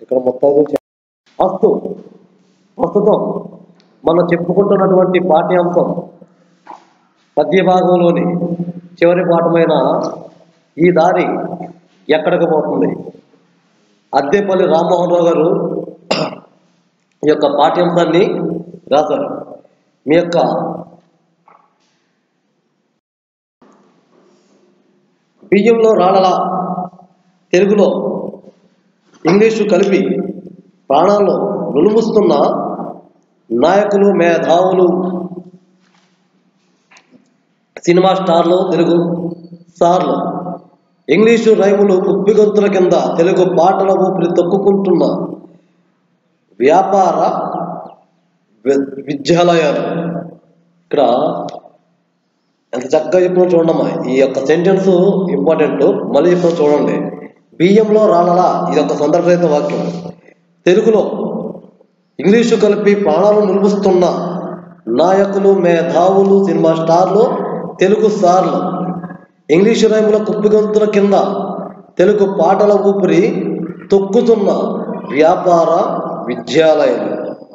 ఇక్కడ మొత్తం అస్తు ప్రస్తుతం మనం చెప్పుకుంటున్నటువంటి పాఠ్యాంశం పద్య భాగంలోని చివరి పాఠమైన ఈ దారి ఎక్కడికి పోతుంది అద్దెపల్లి రామ్మోహన్ రావు గారు ఈ యొక్క పాఠ్యాంశాన్ని రాశారు మీ యొక్క బియ్యంలో రాళ్ళలా తెలుగులో ఇంగ్లీషు కలిపి ప్రాణాల్లో నులుముస్తున్న నాయకులు మేధావులు సినిమా స్టార్లు తెలుగు స్టార్లు ఇంగ్లీషు రైములు కుప్పిగొంతుల కింద తెలుగు పాటల ఊపిరి తొక్కుకుంటున్న వ్యాపార వి- విద్యాలయాలు ఇక్కడ ఎంత చక్కగా చెప్పినా చూడమ్మా ఈ యొక్క సెంటెన్స్ ఇంపార్టెంట్ మళ్ళీ చెప్పిన చూడండి బియ్యంలో రాళ్ళలా ఇది ఒక సందర్భరహిత వాక్యం తెలుగులో ఇంగ్లీషు కలిపి ప్రాణాలు నిలుపుస్తున్న నాయకులు మేధావులు సినిమా స్టార్లు తెలుగు స్టార్లు ఇంగ్లీషు రైముల కుప్పిగంతుల కింద తెలుగు పాటల ఊపిరి తొక్కుతున్న వ్యాపార విద్యాలయాలు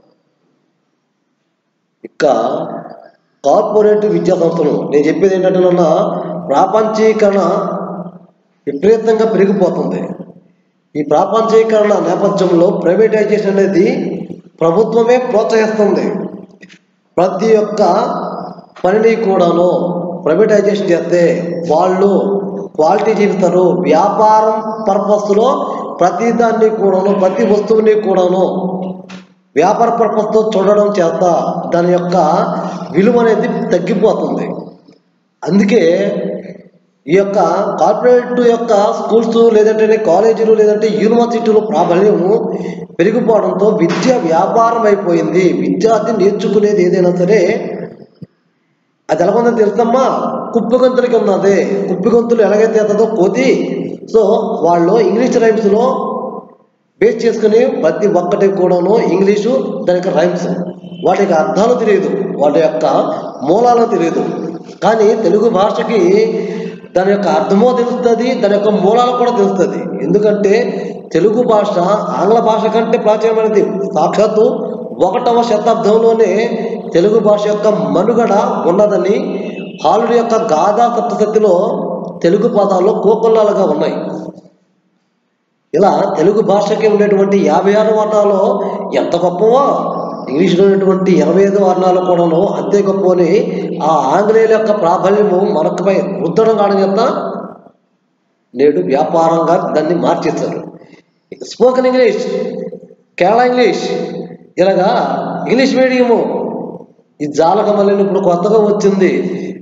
ఇక కార్పొరేట్ విద్యా సంస్థలు నేను చెప్పేది ఏంటంటే నాన్న ప్రాపంచీకరణ విపరీతంగా పెరిగిపోతుంది ఈ ప్రాపంచీకరణ నేపథ్యంలో ప్రైవేటైజేషన్ అనేది ప్రభుత్వమే ప్రోత్సహిస్తుంది ప్రతి ఒక్క పనిని కూడాను ప్రైవేటైజేషన్ చేస్తే వాళ్ళు క్వాలిటీ చూపిస్తారు వ్యాపారం పర్పస్లో ప్రతి దాన్ని కూడాను ప్రతి వస్తువుని కూడాను వ్యాపార పర్పస్తో చూడడం చేత దాని యొక్క విలువ అనేది తగ్గిపోతుంది అందుకే ఈ యొక్క కార్పొరేట్ యొక్క స్కూల్స్ లేదంటే కాలేజీలు లేదంటే యూనివర్సిటీలు ప్రాబల్యము పెరిగిపోవడంతో విద్య వ్యాపారం అయిపోయింది విద్యార్థి నేర్చుకునేది ఏదైనా సరే అది ఎలా ఉందని తెలుసమ్మా కుప్పిగొంతులకి ఉన్నది కుప్పిగొంతులు ఎలాగైతే అవుతుందో కోతి సో వాళ్ళు ఇంగ్లీష్ రైమ్స్లో బేస్ చేసుకుని ప్రతి ఒక్కటి కూడాను ఇంగ్లీషు దానికి రైమ్స్ వాటికి అర్థాలు తెలియదు వాటి యొక్క మూలాలు తెలియదు కానీ తెలుగు భాషకి దాని యొక్క అర్థమో తెలుస్తుంది దాని యొక్క మూలాలు కూడా తెలుస్తుంది ఎందుకంటే తెలుగు భాష ఆంగ్ల భాష కంటే ప్రాచీనమైనది సాక్షాత్తు ఒకటవ శతాబ్దంలోనే తెలుగు భాష యొక్క మనుగడ ఉన్నదని హాలుడి యొక్క గాథా సప్తశక్తిలో తెలుగు పదాల్లో కోకొల్లాలుగా ఉన్నాయి ఇలా తెలుగు భాషకి ఉండేటువంటి యాభై ఆరు వర్ణాలు ఎంత గొప్పవో ఇంగ్లీష్లో ఉన్నటువంటి ఇరవై ఐదు వర్ణాలు కూడాను అంతే గొప్పని ఆ ఆంగ్లేయుల యొక్క ప్రాబల్యము మనకుపై రుద్దడం కావడం చేత నేడు వ్యాపారంగా దాన్ని మార్చేశారు స్పోకెన్ ఇంగ్లీష్ కేరళ ఇంగ్లీష్ ఇలాగా ఇంగ్లీష్ మీడియము ఈ జాలక మళ్ళీ ఇప్పుడు కొత్తగా వచ్చింది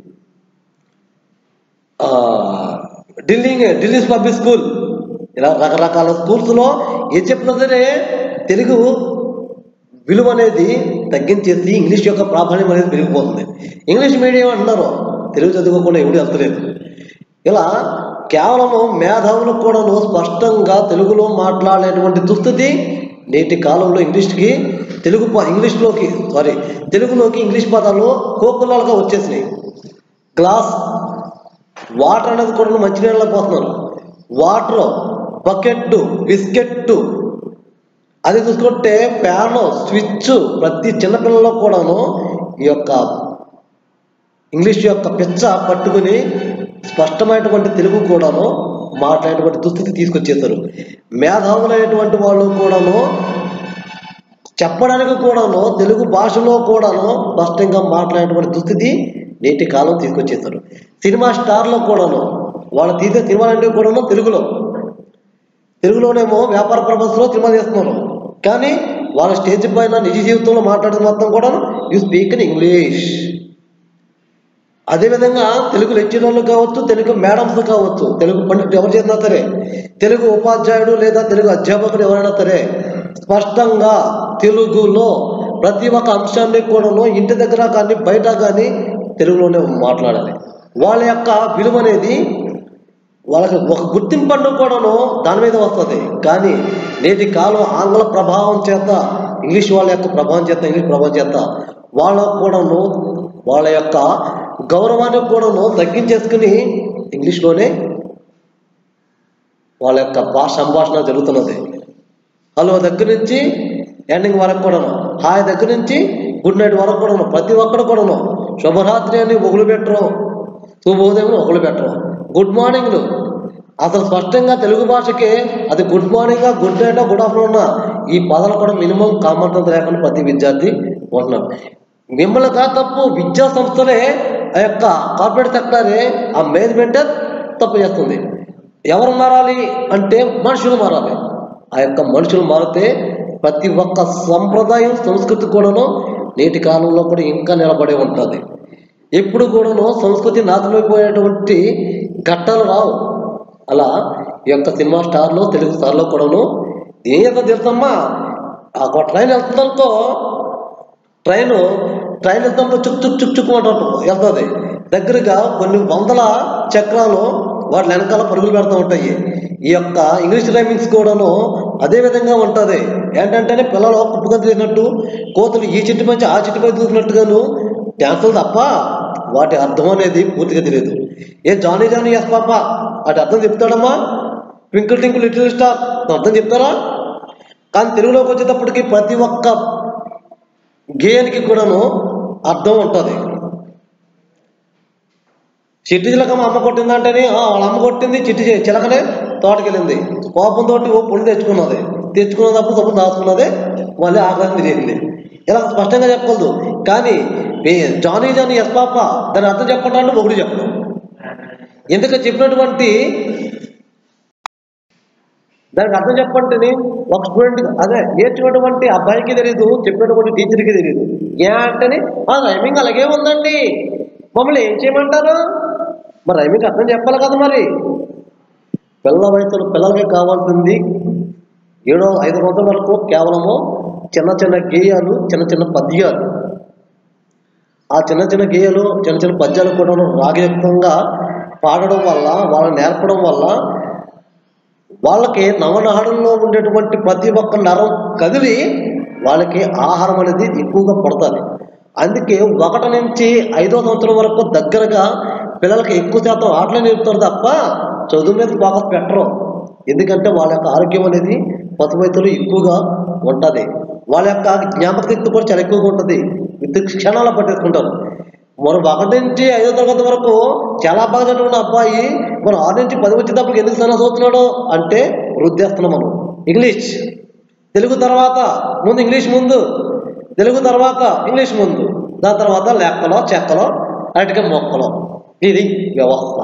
ఆ, ఢిల్లీ ఢిల్లీ పబ్లిక్ స్కూల్ ఇలా రకరకాల స్కూల్స్లో ఏం చెప్పినా సరే తెలుగు విలువ అనేది తగ్గించేసి ఇంగ్లీష్ యొక్క ప్రాధాన్యం అనేది పెరిగిపోతుంది ఇంగ్లీష్ మీడియం అంటున్నారు తెలుగు చదువుకోకుండా ఎవడు వెళ్తలేదు ఇలా కేవలము మేధావులు కూడాను స్పష్టంగా తెలుగులో మాట్లాడేటువంటి దుస్థితి నేటి కాలంలో ఇంగ్లీష్కి తెలుగు ప- ఇంగ్లీష్లోకి సారీ తెలుగులోకి ఇంగ్లీష్ పదాలు కోకులాలుగా వచ్చేసినాయి గ్లాస్ వాటర్ అనేది కూడా మంచినీళ్ళలో పోతున్నారు వాటర్ బకెట్ బిస్కెట్ అది చూసుకుంటే ఫ్యాన్ స్విచ్ ప్రతి చిన్నపిల్లలో కూడాను ఈ యొక్క ఇంగ్లీష్ యొక్క పిచ్చ పట్టుకుని స్పష్టమైనటువంటి తెలుగు కూడాను మాట్లాడేటువంటి దుస్థితి తీసుకొచ్చేస్తారు మేధావులైనటువంటి వాళ్ళు కూడాను చెప్పడానికి కూడాను తెలుగు భాషలో కూడాను స్పష్టంగా మాట్లాడేటువంటి దుస్థితి నేటి కాలం తీసుకొచ్చేస్తారు సినిమా స్టార్లో కూడాను వాళ్ళు తీసే సినిమాలన్నీ కూడాను తెలుగులో తెలుగులోనేమో వ్యాపార ప్రపంచంలో సినిమా చేస్తున్నారు కానీ వాళ్ళ స్టేజ్ పైన నిజ జీవితంలో మాట్లాడేది మొత్తం కూడా యూ స్పీక్ ఇన్ ఇంగ్లీష్ అదేవిధంగా తెలుగు లెక్చరర్లు కావచ్చు తెలుగు మేడమ్స్ కావచ్చు తెలుగు పండితులు ఎవరు చేసినా సరే తెలుగు ఉపాధ్యాయుడు లేదా తెలుగు అధ్యాపకుడు ఎవరైనా సరే స్పష్టంగా తెలుగులో ప్రతి ఒక్క అంశాన్ని కూడాను ఇంటి దగ్గర కానీ బయట కానీ తెలుగులోనే మాట్లాడాలి వాళ్ళ యొక్క విలువ అనేది వాళ్ళకి ఒక గుర్తింపు అంటూ కూడాను దాని మీద వస్తుంది కానీ నేటి కాలం ఆంగ్ల ప్రభావం చేత ఇంగ్లీష్ వాళ్ళ యొక్క ప్రభావం చేత ఇంగ్లీష్ ప్రభావం చేత వాళ్ళకు కూడాను వాళ్ళ యొక్క గౌరవాన్ని కూడాను తగ్గించేసుకుని ఇంగ్లీష్లోనే వాళ్ళ యొక్క భాష సంభాషణ జరుగుతున్నది హలో దగ్గర నుంచి ఎండింగ్ వరకు కూడాను హాయ్ దగ్గర నుంచి గుడ్ నైట్ వరకు కూడాను ప్రతి ఒక్కరు కూడాను శుభరాత్రి అని ఒకళ్ళు పెట్టరు శుభోదయం ఒకళ్ళు పెట్టరు గుడ్ మార్నింగ్లు అసలు స్పష్టంగా తెలుగు భాషకి అది good morning good night good afternoon ఈ పదాలు కూడా మినిమం కామన్ సెన్స్ లేకుండా ప్రతి విద్యార్థి ఉంటున్నారు మిమ్మల్ని కాదు తప్పు విద్యా సంస్థలే ఆ యొక్క కార్పొరేట్ సెక్టరే ఆ మేనేజ్మెంటే తప్పు చేస్తుంది ఎవరు మారాలి అంటే మనుషులు మారాలి ఆ యొక్క మనుషులు మారితే ప్రతి ఒక్క సంప్రదాయం సంస్కృతి కూడాను నేటి కాలంలో కూడా ఇంకా నిలబడి ఉంటుంది ఎప్పుడు కూడాను సంస్కృతి నాశనమైపోయేటువంటి ఘట్టాలు రావు అలా ఈ యొక్క సినిమా స్టార్లు తెలుగు స్టార్లో కూడాను ఏం చేస్తా తెలుసమ్మా ఆ ఒక ట్రైన్ వెళ్తుందనుకో ట్రైన్ ట్రైన్ వెళ్తున్నప్పుడు చుక్ చుక్ చుక్ చుక్ అంటూ వెళ్తుంది దగ్గరగా కొన్ని వందల చక్రాలు వాటి వెనకాల పరుగులు పెడుతూ ఉంటాయి ఈ యొక్క ఇంగ్లీష్ రైమింగ్స్ కూడాను అదే విధంగా ఉంటుంది ఏంటంటేనే పిల్లలు కుప్పగా తీసినట్టు కోతులు ఈ చెట్టు మంచి ఆ చెట్టు పై దూకినట్టుగాను డ్యాన్సులు తప్ప వాటి అర్థం అనేది పూర్తిగా తెలియదు ఏ జానీ జానీ ఎస్ పాప వాటి అర్థం చెప్తాడమ్మా ట్వింకిల్ ట్వింకిల్ లిటిల్ స్టార్ అర్థం చెప్తారా కానీ తెలుగులోకి వచ్చేటప్పటికి ప్రతి ఒక్క గేయానికి కూడాను అర్థం ఉంటుంది చిట్టి చిలకమ్మ అమ్మ కొట్టిందంటేనే "ఆ, వాళ్ళ అమ్మ కొట్టింది చిట్టి చి- చిలకనే తోటకెళ్ళింది కోపంతో ఓ పుండు తెచ్చుకున్నది తెచ్చుకున్నప్పుడు సొప్పు దాచుకున్నది మళ్ళీ ఆకాశం తిరిగింది ఇలా స్పష్టంగా చెప్పగలదు కానీ ఏ- జానీ జానీ ఎస్ పాప దాని అర్థం చెప్పండి అంటే ఒకటి చెప్పడం ఎందుకు చెప్పినటువంటి దానికి అర్థం చెప్పండి ఒక స్టూడెంట్ అదే నేర్చుకున్నటువంటి అబ్బాయికి తెలియదు చెప్పినటువంటి టీచర్కి తెలియదు ఏ అంటేనే "ఆ, రైమింగ్ అలాగే ఉందండి మమ్మల్ని ఏం చేయమంటారు మరి రైమింగ్ అర్థం చెప్పాలి కదా మరి పిల్లల వయసులో పిల్లలకి కావాల్సింది ఏడో ఐదు రోజుల వరకు కేవలము చిన్న చిన్న గేయాలు చిన్న చిన్న పద్యాలు ఆ చిన్న చిన్న గేయాలు చిన్న చిన్న పద్యాలు కూడా రాగయుక్తంగా పాడడం వల్ల వాళ్ళని నేర్పడం వల్ల వాళ్ళకి నవనాడుల్లో ఉండేటువంటి ప్రతి ఒక్క నరం కదిలి వాళ్ళకి ఆహారం అనేది ఎక్కువగా పడుతుంది అందుకే ఒకటి నుంచి ఐదో సంవత్సరం వరకు దగ్గరగా పిల్లలకి ఎక్కువ శాతం ఆటలు నేర్పుతారు తప్ప చదువు మీద ఫోకస్ పెట్టరు ఎందుకంటే వాళ్ళ యొక్క ఆరోగ్యం అనేది పసువైతులు ఎక్కువగా ఉంటుంది వాళ్ళ యొక్క జ్ఞాపక శక్తి కూడా చాలా ఎక్కువగా ఉంటుంది విత్ క్షణాలు పట్టేసుకుంటారు మరి ఒకటి నుంచి ఐదో తరగతి వరకు చాలా బాగా చదువుకున్న అబ్బాయి మనం ఆరు నుంచి పది వచ్చేటప్పుడు ఎందుకు సన్నా చదువుతున్నాడు అంటే వృద్ధేస్తున్నాం మనం ఇంగ్లీష్ తెలుగు తర్వాత ముందు ఇంగ్లీష్ ముందు తెలుగు తర్వాత ఇంగ్లీష్ ముందు దాని తర్వాత లెక్కలో చెక్కలో అరటిక మొక్కలో ఇది వ్యవస్థ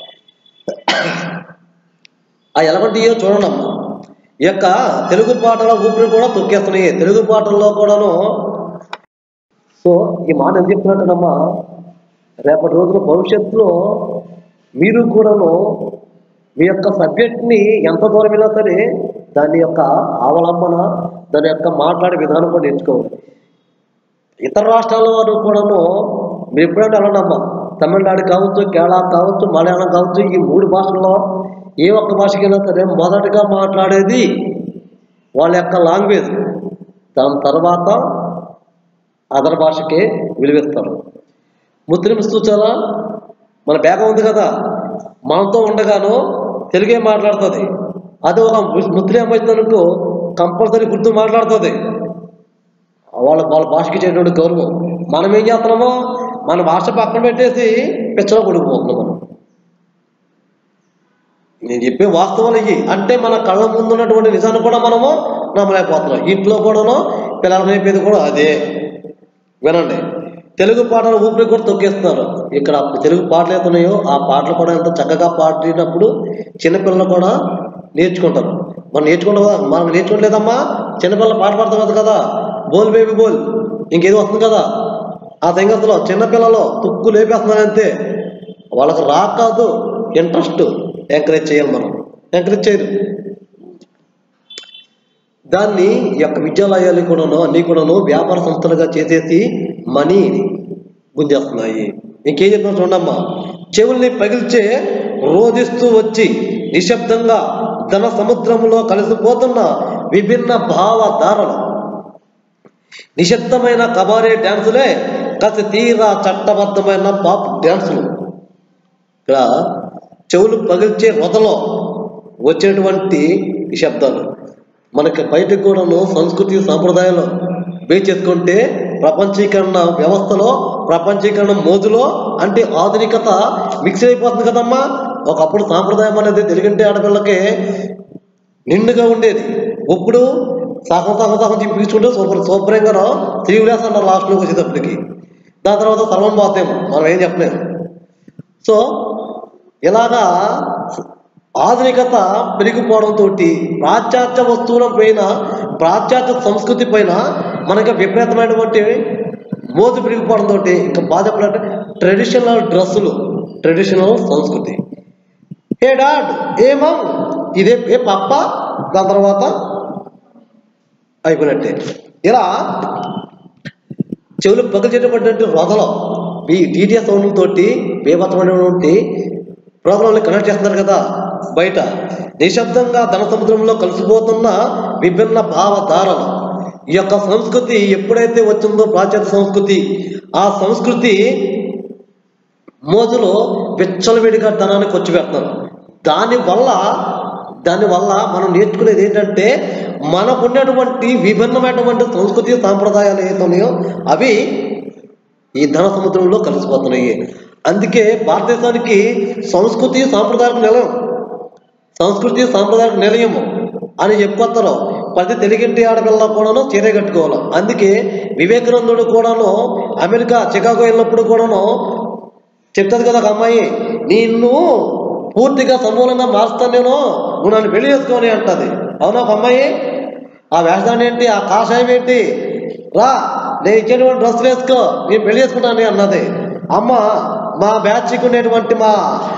ఆ ఎలాంటియో చూడండి అమ్మా ఈ యొక్క తెలుగు పాటల ఊపిరి కూడా తొక్కేస్తున్నాయి తెలుగు పాటల్లో కూడాను సో ఈ మాట ఏం చెప్తున్నట్టనమ్మా రేపటి రోజున భవిష్యత్తులో మీరు కూడాను మీ యొక్క సబ్జెక్ట్ని ఎంత దూరం వెళ్ళినా సరే దాని యొక్క అవలంబన దాని యొక్క మాట్లాడే విధానం కూడా నేర్చుకోవాలి ఇతర రాష్ట్రాల వారు కూడాను మీరు ఎప్పుడైనా వెళ్ళండమ్మా తమిళనాడు కావచ్చు కేరళ కావచ్చు మలయాళం కావచ్చు ఈ మూడు భాషల్లో ఏ ఒక్క భాషకైనా సరే మొదటగా మాట్లాడేది వాళ్ళ యొక్క లాంగ్వేజ్ దాని తర్వాత అదర్ భాషకే విలువిస్తారు ముస్లిమ్స్ చూసారా మన బేగం ఉంది కదా మనతో ఉండగాను తెలుగే మాట్లాడుతుంది అదే ఒక ముస్- ముస్లిం అమ్మాయితో కంపల్సరీ గుర్తు మాట్లాడుతుంది వాళ్ళ వాళ్ళ భాషకి చేసినటువంటి గౌరవం మనం ఏం చేస్తున్నామో మన భాష పక్కన పెట్టేసి పిచ్చలో కొడుకుపోతున్నాం మనం నేను చెప్పే వాస్తవాలు ఇవి అంటే మన కళ్ళ ముందు ఉన్నటువంటి నిజాన్ని కూడా మనము నమ్మలేకపోతున్నాం ఇంట్లో కూడాను పిల్లలు నేర్పేది కూడా అదే వినండి తెలుగు పాటలు ఊపిరి కూడా తొక్కేస్తున్నారు ఇక్కడ తెలుగు పాటలు అయితే ఉన్నాయో ఆ పాటలు కూడా ఎంత చక్కగా పాడినప్పుడు చిన్నపిల్లలు కూడా నేర్చుకుంటారు మనం నేర్చుకుంటాం కదా మనం నేర్చుకోవట్లేదమ్మా చిన్నపిల్లలు పాట పాడతాం కదా కదా బోల్ బేబీ బోల్ ఇంకేదో వస్తుంది కదా ఆ సంగతిలో చిన్నపిల్లలు తుక్కు లేపేస్తున్నారు అంతే వాళ్ళకి రాకాదు ఇంట్రెస్ట్ ఎంకరేజ్ చేయాలి మనం ఎంకరేజ్ చేయరు దాన్ని ఈ యొక్క విద్యాలయాలు కూడాను అన్ని కూడాను వ్యాపార సంస్థలుగా చేసేసి మనీ గుంజేస్తున్నాయి ఇంకేం చెప్తున్నా చూడమ్మా చెవుల్ని పగిల్చే రోధిస్తూ వచ్చి నిశ్శబ్దంగా ధన సముద్రంలో కలిసిపోతున్న విభిన్న భావధారలు నిశ్శబ్దమైన కబారే డ్యాన్సులే కసి తీరా చట్టబద్ధమైన పాప్ డ్యాన్సులు ఇక్కడ చెవులు పగిల్చే రొదలో వచ్చేటువంటి ఈ శబ్దాలు మనకి బయటకు కూడాను సంస్కృతి సాంప్రదాయాలు బేస్ చేసుకుంటే ప్రపంచీకరణ వ్యవస్థలో ప్రపంచీకరణ మోజులో అంటే ఆధునికత మిక్స్ అయిపోతుంది కదమ్మా ఒకప్పుడు సాంప్రదాయం అనేది తెలుగుంటే ఆడపిల్లకి నిండుగా ఉండేది ఇప్పుడు సగం సగం సగం తిప్పించుకుంటే సూపర్ శుభ్రంగా త్రీవులేస్ అన్నారు లాస్ట్లోకి వచ్చేటప్పటికి దాని తర్వాత సర్వం పోతేమో మనం ఏం చెప్పలేము సో ఇలాగా ఆధునికత పెరిగిపోవడంతో పాశ్చాత్య వస్తువుల పైన పాశ్చాత్య సంస్కృతి పైన మనకి విపరీతమైనటువంటి మోజు పెరిగిపోవడంతో ఇంకా బాధ చెప్పాలంటే ట్రెడిషనల్ డ్రెస్సులు ట్రెడిషనల్ సంస్కృతి ఏ డాడ్ ఏమా ఇదే ఏ పప్ప దాని తర్వాత అయిపోయినట్టే ఇలా చెవులు పగిలిచేటటువంటి రొదలు ఈ టీటీఎస్ సౌండ్లతోటి బేభత్రమైనటువంటి ప్రోగ్రాంలు కనెక్ట్ చేస్తున్నారు కదా బయట నిశ్శబ్దంగా ధన సముద్రంలో కలిసిపోతున్న విభిన్న భావధారలు ఈ యొక్క సంస్కృతి ఎప్పుడైతే వచ్చిందో ప్రాచ్యాత సంస్కృతి ఆ సంస్కృతి మోజులో విచ్చలవిడిగా ధనాన్ని ఖర్చు పెడుతున్నారు దానివల్ల దానివల్ల మనం నేర్చుకునేది ఏంటంటే మనకున్నటువంటి విభిన్నమైనటువంటి సంస్కృతి సాంప్రదాయాలు ఏవైతే ఉన్నాయో అవి ఈ ధన సముద్రంలో కలిసిపోతున్నాయి అందుకే భారతదేశానికి సంస్కృతి సాంప్రదాయక నిలయం సంస్కృతి సాంప్రదాయక నిలయము అని చెప్పుకొస్తారు ప్రతి తెలుగింటి ఆడపిల్ల కూడాను చీర కట్టుకోవాలి అందుకే వివేకానందుడు కూడాను అమెరికా చికాగో వెళ్ళినప్పుడు కూడాను చెప్తుంది కదా ఒక అమ్మాయి నిన్ను పూర్తిగా సమూలంగా మారుస్తాను నేను నువ్వు నన్ను పెళ్లి చేసుకొని అంటది అవునా ఒక అమ్మాయి ఆ వేషాన్ని ఏంటి ఆ కాషాయం ఏంటి రా నేను ఇచ్చేటువంటి డ్రెస్ వేసుకో నేను పెళ్లి చేసుకుంటాను అన్నది అమ్మ మా బ్యాచ్కి ఉండేటువంటి మా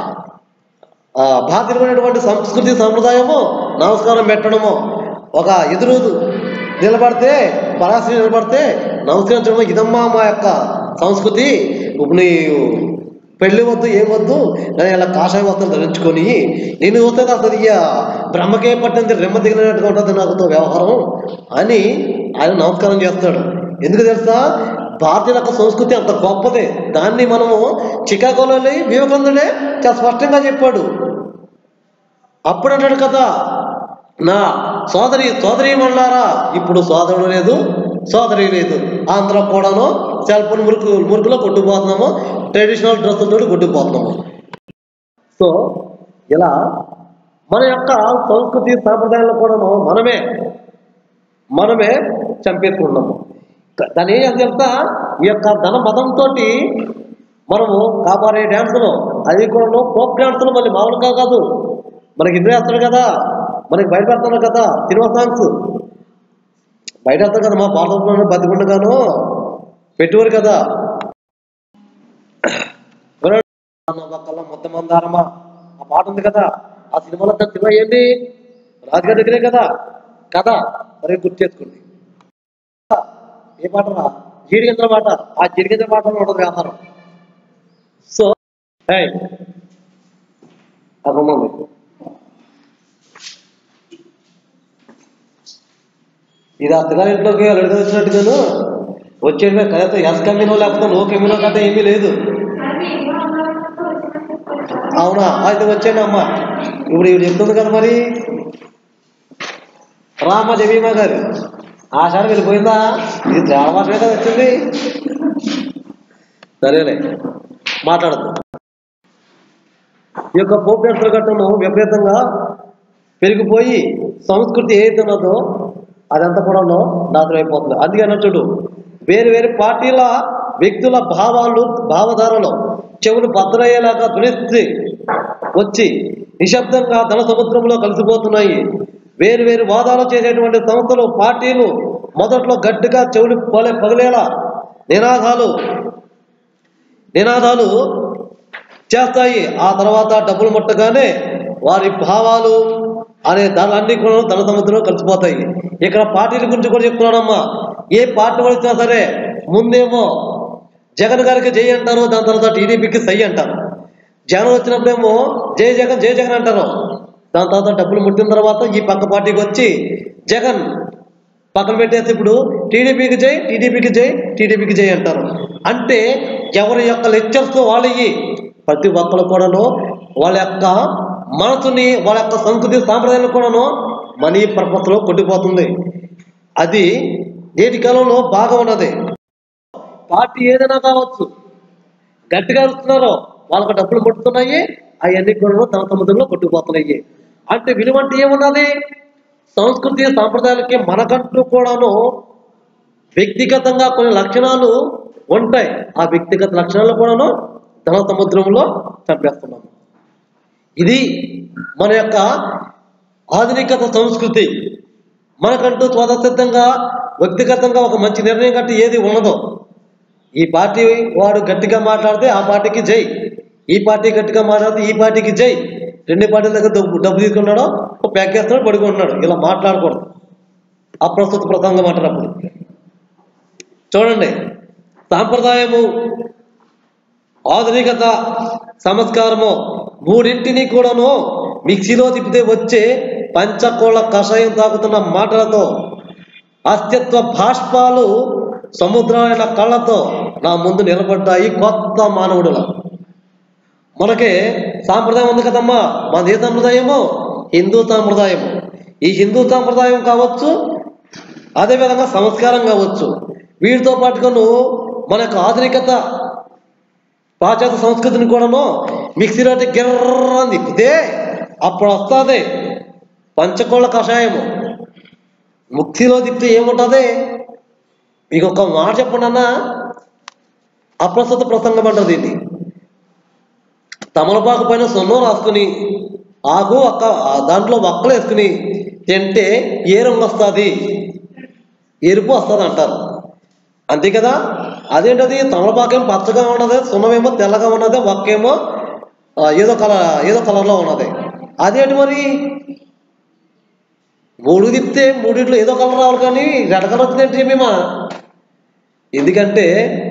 ఆ, భారతీయులకు ఉన్నటువంటి సంస్కృతి సంప్రదాయము నమస్కారం పెట్టడము ఒక ఎదురు నిలబడితే పరాశ్రీ నిలబడితే నమస్కరించడం ఇదమ్మా మా యొక్క సంస్కృతి ఇప్పుడు నీ పెళ్లి వద్దు ఏం వద్దు నేను ఇలా కాషాయ వస్త్రం ధరించుకొని నేను చూస్తే అసలు ఇక బ్రహ్మకే పట్టింది రెమ్మ దిగినట్టుగా ఉంటుంది నాకుతో వ్యవహారం అని ఆయన నమస్కారం చేస్తాడు ఎందుకు తెలుసా భారతీయుల యొక్క సంస్కృతి అంత గొప్పదే దాన్ని మనము చికాగోలో వెళ్ళి వివేకానందుడే చాలా స్పష్టంగా చెప్పాడు అప్పుడు అంటాడు కదా నా సోదరి సోదరి మళ్ళారా ఇప్పుడు సోదరుడు లేదు సోదరి లేదు అందరం కూడాను సెల్ ఫోన్ మురుకు మురుకులో కొట్టుకుపోతున్నాము ట్రెడిషనల్ డ్రెస్సులతో కొట్టుకుపోతున్నాము సో ఇలా మన యొక్క సంస్కృతి సాంప్రదాయాలను కూడాను మనమే మనమే చంపేసుకుంటున్నాము దాని ఏం చేయాలి తెలుసా ఈ యొక్క ధన మతంతో మనము కాపాడే డ్యాన్సులు అది కూడా పోప్ డ్యాన్సులు మళ్ళీ మామూలుగా కాదు మనకి ఇంద్ర వేస్తాడు కదా మనకి బయట పెడతాడు కదా సినిమా సాంగ్స్ బయట వేస్తాడు కదా మా భారతంలో బతికుండగాను పెట్టేవారు కదా పక్కల మొత్తం మందారమా ఆ పాట ఉంది కదా ఆ సినిమాలో దాని సినిమా ఏంటి రాజుగారి దగ్గరే కదా కదా సరే గుర్తు చేసుకోండి ఏ పాట రా జీడిగింద్ర పాట ఆ జీడిగింద్ర పాట ఉంటుంది వ్యాపారం సో ఏయ్, ఆ బొమ్మ ఉంది. ఇది ఆ తినాలింట్లోకి అడిగి వచ్చినట్టుగాను వచ్చేది కథతో ఎస్ కమ్మినో లేకపోతే నో కమ్మినో కథ ఏమీ లేదు అవునా అయితే వచ్చాను అమ్మ ఇప్పుడు ఇవి చెప్తుంది కదా మరి రామ జమీమా గారు ఆషాఢం వెళ్ళిపోయిందా ఇది శ్రావణ మాసమే కదా వచ్చింది సరేలే మాట్లాడదు ఈ యొక్క పోపేటల ఘట్టము విపరీతంగా పెరిగిపోయి సంస్కృతి ఏదైతే ఉన్నదో అదంతా కూడా నాశనం అయిపోతుంది అందుకే అన్నట్టు వేరు వేరు పార్టీల వ్యక్తుల భావాలు భావధారలు చెవులు బద్దలయ్యేలాగా ధ్వనిస్తే వచ్చి నిశ్శబ్దంగా ధన సముద్రంలో కలిసిపోతున్నాయి వేరు వేరు వాదాలు చేసేటువంటి సంస్థలు పార్టీలు మొదట్లో గట్టిగా చెవులు పలే పగిలేలా నినాదాలు నినాదాలు చేస్తాయి ఆ తర్వాత డబ్బులు ముట్టగానే వారి భావాలు అనే దాని కూడా ధన సముద్రంలో కలిసిపోతాయి ఇక్కడ పార్టీల గురించి కూడా చెప్తున్నాడమ్మా ఏ పార్టీ వాళ్ళు వచ్చినా సరే ముందేమో జగన్ గారికి జై అంటారు దాని తర్వాత టీడీపీకి సై అంటారు జగన్ వచ్చినప్పుడేమో జై జగన్ జై జగన్ అంటారు దాని తర్వాత డబ్బులు ముట్టిన తర్వాత ఈ పక్క పార్టీకి వచ్చి జగన్ పక్కన పెట్టేసి ఇప్పుడు టీడీపీకి జై టీడీపీకి జై టీడీపీకి జై అంటారు అంటే ఎవరి యొక్క లెక్చర్స్ వాళ్ళకి ప్రతి ఒక్కరు కూడాను వాళ్ళ యొక్క మనసుని వాళ్ళ యొక్క సంస్కృతి సాంప్రదాయాలు కూడాను మనీ పర్పస్లో కొట్టిపోతుంది అది నేటి కాలంలో బాగా ఉన్నది పార్టీ ఏదైనా కావచ్చు గట్టిగా అరుస్తున్నారో వాళ్ళకి డబ్బులు కొట్టుతున్నాయి అవన్నీ కూడా తమ తమలో కొట్టుకుపోతున్నాయి అంటే విలువ అంటే ఏమున్నది సంస్కృతి సాంప్రదాయాలకి మనకంటూ కూడాను వ్యక్తిగతంగా కొన్ని లక్షణాలు ఉంటాయి ఆ వ్యక్తిగత లక్షణాలు కూడాను ధన సముద్రంలో చంపేస్తున్నాము ఇది మన యొక్క ఆధునికత సంస్కృతి మనకంటూ స్వతసిద్ధంగా వ్యక్తిగతంగా ఒక మంచి నిర్ణయం కట్టి ఏది ఉండదు ఈ పార్టీ వాడు గట్టిగా మాట్లాడితే ఆ పార్టీకి జై ఈ పార్టీ గట్టిగా మాట్లాడితే ఈ పార్టీకి జై రెండు పార్టీల దగ్గర డబ్బు డబ్బు తీసుకున్నాడు ఒక ప్యాకేస్తున్నాడు పడుకుంటున్నాడు ఇలా మాట్లాడకూడదు అప్రస్తుత ప్రసంగం అంటున్నప్పుడు చూడండి సాంప్రదాయము ఆధునికత సంస్కారము మూడింటిని కూడాను మిక్సీలో తిప్పితే వచ్చే పంచకోళ్ళ కషాయం తాగుతున్న మాటలతో అస్తిత్వ భాష్పాలు సముద్రాలైన కళ్ళతో నా ముందు నిలబడ్డాయి కొత్త మానవుడుల మనకి సాంప్రదాయం ఉంది కదమ్మా మన ఏ సాంప్రదాయము హిందూ సాంప్రదాయము ఈ హిందూ సాంప్రదాయం కావచ్చు అదేవిధంగా సంస్కారం కావచ్చు వీటితో పాటుగాను మన యొక్క ఆధునికత పాశ్చాత్య సంస్కృతిని కూడాను మిక్సీలో గిర్రని తిప్పితే అప్పుడు వస్తుంది పంచకోళ్ళ కషాయము ముక్తిలో తిప్పితే ఏముంటుంది మీకు ఒక మాట చెప్పండి అన్న అప్రస్తుత ప్రసంగం అంటారు దీన్ని తమలపాకు పైన సున్నం రాసుకుని ఆకు ఒక్క ఆ దాంట్లో ఒక్కలు వేసుకుని తింటే ఏ రంగు వస్తుంది ఎరుపు వస్తుంది అంటారు అంతే కదా అదేంటది తమలపాకేం పచ్చగా ఉన్నది సున్నమేమో తెల్లగా ఉన్నది ఒక్కేమో ఆ, ఏదో కలర్ ఏదో కలర్లో ఉన్నది అదేంటి మరి మూడు తిప్పితే మూడిట్లో ఏదో కలర్ రావాలి కానీ రెడ్ కలర్ వచ్చిందేంటి మేమా ఎందుకంటే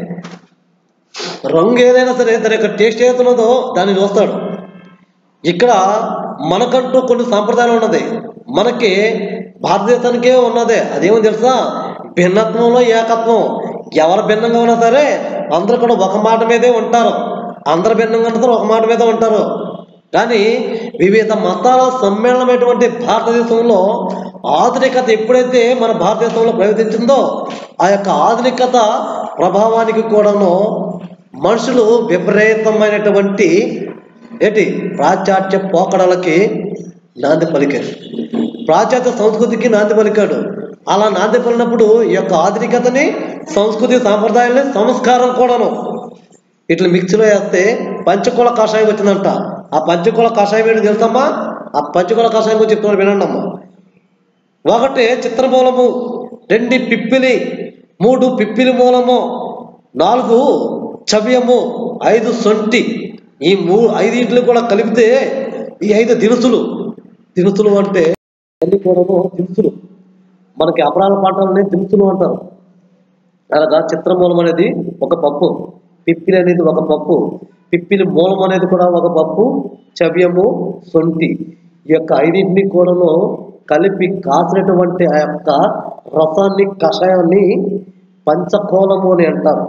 రంగు ఏదైనా సరే దాని యొక్క టేస్ట్ ఏదైతున్నదో దాన్ని చూస్తాడు ఇక్కడ మనకంటూ కొన్ని సాంప్రదాయాలు ఉన్నది మనకి భారతదేశానికే ఉన్నదే అదేమో తెలుసా భిన్నత్వంలో ఏకత్వం ఎవరు భిన్నంగా ఉన్నా సరే అందరూ కూడా ఒక మాట మీదే ఉంటారు అందరు భిన్నంగా ఉన్నా సరే ఒక మాట మీద ఉంటారు కానీ వివిధ మతాల సమ్మేళనమైనటువంటి భారతదేశంలో ఆధునికత ఎప్పుడైతే మన భారతదేశంలో ప్రవేశించిందో ఆ యొక్క ఆధునికత ప్రభావానికి కూడాను మనుషులు విపరీతమైనటువంటి ఏంటి పాశ్చాత్య పోకడలకి నాంది పలికారు పాశ్చాత్య సంస్కృతికి నాంది పలికాడు అలా నాంది పలినప్పుడు ఈ యొక్క ఆధునికతని సంస్కృతి సాంప్రదాయాలని సంస్కారం కూడాను ఇట్లా మిక్సీలో వేస్తే పంచకుల కషాయం వచ్చిందంట ఆ పంచకుల కషాయం ఏంటి తెలుసమ్మా ఆ పంచకుల కషాయం గురించి చెప్తున్నాడు వినండి అమ్మా ఒకటి చిత్రమూలము రెండు పిప్పిలి మూడు పిప్పిలి మూలము నాలుగు చవ్యము ఐదు సొంటి ఈ మూ ఐదింటిని కూడా కలిపితే ఈ ఐదు దినుసులు దినుసులు అంటే అన్ని కూడా దినుసులు మనకి అపరాల పాటలని దినుసులు అంటారు అలాగా చిత్రమూలం అనేది ఒక పప్పు పిప్పిలి అనేది ఒక పప్పు పిప్పిలి మూలం అనేది కూడా ఒక పప్పు చవ్యము సొంటి ఈ యొక్క ఐదింటిని కూడాను కలిపి కాసినటువంటి ఆ యొక్క రసాన్ని కషాయాన్ని పంచకోలము అని అంటారు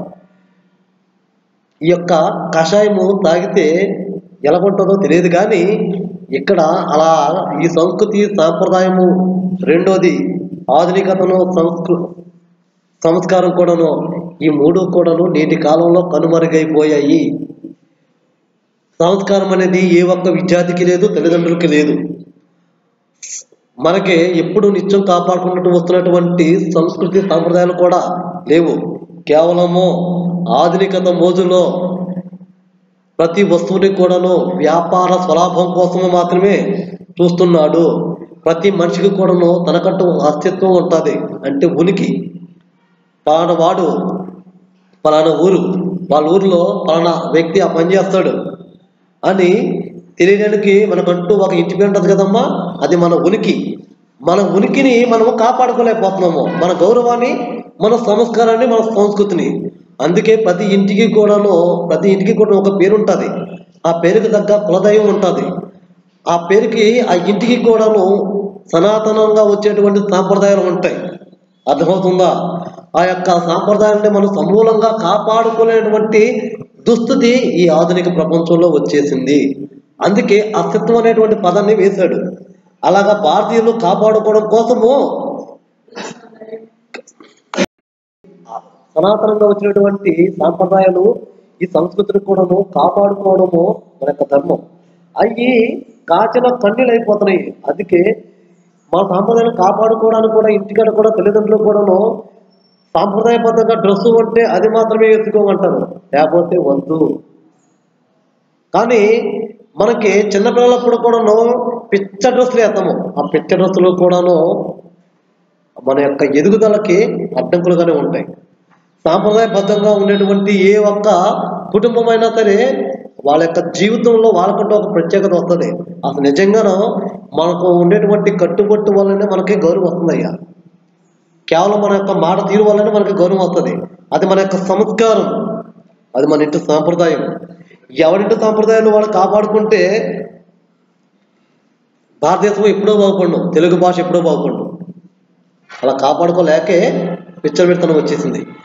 ఈ యొక్క కషాయము తాగితే ఎలాగుంటుందో తెలియదు కానీ ఇక్కడ అలా ఈ సంస్కృతి సాంప్రదాయము రెండోది ఆధునికతను సంస్కృ సంస్కారం కూడాను ఈ మూడు కూడాను నేటి కాలంలో కనుమరుగైపోయాయి సంస్కారం అనేది ఏ ఒక్క విద్యార్థికి లేదు తల్లిదండ్రులకి లేదు మనకి ఎప్పుడు నిత్యం కాపాడుకుంటూ వస్తున్నటువంటి సంస్కృతి సాంప్రదాయాలు కూడా లేవు కేవలము ఆధునికత మోజులో ప్రతి వస్తువుని కూడాను వ్యాపార స్వలాభం కోసము మాత్రమే చూస్తున్నాడు ప్రతి మనిషికి కూడాను తనకంటూ అస్తిత్వం ఉంటుంది అంటే ఉనికి పలానా వాడు పలానా ఊరు వాళ్ళ ఊరిలో పలానా వ్యక్తి ఆ పని చేస్తాడు అని తెలియడానికి మనకంటూ ఒక ఇంటి పేరు ఉంటుంది కదమ్మా అది మన ఉనికి మన ఉనికిని మనము కాపాడుకోలేకపోతున్నాము మన గౌరవాన్ని మన సంస్కారాన్ని మన సంస్కృతిని అందుకే ప్రతి ఇంటికి కూడాను ప్రతి ఇంటికి కూడా ఒక పేరు ఉంటుంది ఆ పేరుకి తగ్గ కులదైవం ఉంటుంది ఆ పేరుకి ఆ ఇంటికి కూడాను సనాతనంగా వచ్చేటువంటి సాంప్రదాయాలు ఉంటాయి అర్థమవుతుందా ఆ యొక్క సాంప్రదాయాన్ని మనం సమూలంగా కాపాడుకునేటువంటి దుస్థితి ఈ ఆధునిక ప్రపంచంలో వచ్చేసింది అందుకే అస్తిత్వం అనేటువంటి పదాన్ని వేశాడు అలాగా భారతీయులు కాపాడుకోవడం కోసము సనాతనంగా వచ్చినటువంటి సాంప్రదాయాలు ఈ సంస్కృతిని కూడాను కాపాడుకోవడము మన యొక్క ధర్మం అవి కాచిన కన్నీళ్ళు అయిపోతున్నాయి అందుకే మా సాంప్రదాయాలు కాపాడుకోవడానికి కూడా ఇంటికాడ కూడా తల్లిదండ్రులు కూడాను సాంప్రదాయబద్ధంగా డ్రెస్సు అంటే అది మాత్రమే ఎత్తుకోమంటారు లేకపోతే వద్దు కానీ మనకి చిన్నపిల్లలప్పుడు కూడాను పిచ్చ డ్రెస్సులు వేస్తాము ఆ పిచ్చ డ్రెస్సులు కూడాను మన యొక్క ఎదుగుదలకి అడ్డంకులుగానే ఉంటాయి సాంప్రదాయబద్ధంగా ఉండేటువంటి ఏ ఒక్క కుటుంబం అయినా సరే వాళ్ళ యొక్క జీవితంలో వాళ్ళకంటూ ఒక ప్రత్యేకత వస్తుంది అసలు నిజంగానూ మనకు ఉండేటువంటి కట్టుబట్టు వల్లనే మనకి గౌరవం వస్తుంది అయ్యా కేవలం మన యొక్క మాట తీరు వల్లనే మనకి గౌరవం వస్తుంది అది మన యొక్క సంస్కారం అది మన ఇంటి సాంప్రదాయం ఎవరింటి సాంప్రదాయాలు వాళ్ళు కాపాడుకుంటే భారతదేశం ఎప్పుడో బాగుపడు తెలుగు భాష ఎప్పుడో బాగుపడు అలా కాపాడుకోలేకే పిచ్చర్ విత్తనం వచ్చేసింది